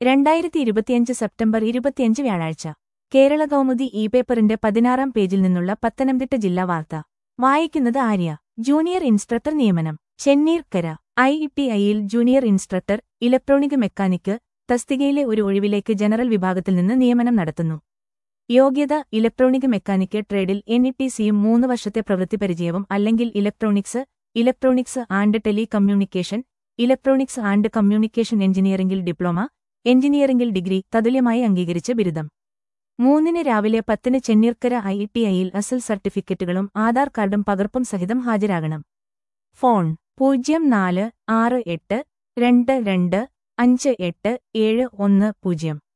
രണ്ടായിരത്തി ഇരുപത്തിയഞ്ച് സെപ്റ്റംബർ ഇരുപത്തിയഞ്ച് വ്യാഴാഴ്ച കേരള കൗമുദി ഇ പേപ്പറിന്റെ പതിനാറാം പേജിൽ നിന്നുള്ള പത്തനംതിട്ട ജില്ലാ വാർത്ത വായിക്കുന്നത് ആര്യ ജൂനിയർ ഇൻസ്ട്രക്ടർ നിയമനം ചെന്നീർക്കര ഐ ടി ഐയിൽ ജൂനിയർ ഇൻസ്ട്രക്ടർ ഇലക്ട്രോണിക് മെക്കാനിക്ക് തസ്തികയിലെ ഒരു ഒഴിവിലേക്ക് ജനറൽ വിഭാഗത്തിൽ നിന്ന് നിയമനം നടത്തുന്നു യോഗ്യത ഇലക്ട്രോണിക് മെക്കാനിക്ക് ട്രേഡിൽ എൻ ഇ ടി സിയും മൂന്ന് വർഷത്തെ പ്രവൃത്തി പരിചയവും അല്ലെങ്കിൽ electronics electronics and telecommunication electronics and communication എഞ്ചിനീയറിംഗിൽ ഡിപ്ലോമ എഞ്ചിനീയറിംഗിൽ ഡിഗ്രി തതുല്യമായി അംഗീകരിച്ച ബിരുദം മൂന്നിന് രാവിലെ പത്തിന് ചെന്നീർക്കര ഐ ടി ഐയിൽ അസൽ സർട്ടിഫിക്കറ്റുകളും ആധാർ കാർഡും പകർപ്പും സഹിതം ഹാജരാകണം ഫോൺ പൂജ്യം നാല് ആറ് എട്ട് രണ്ട് രണ്ട് അഞ്ച് എട്ട് ഏഴ് ഒന്ന് പൂജ്യം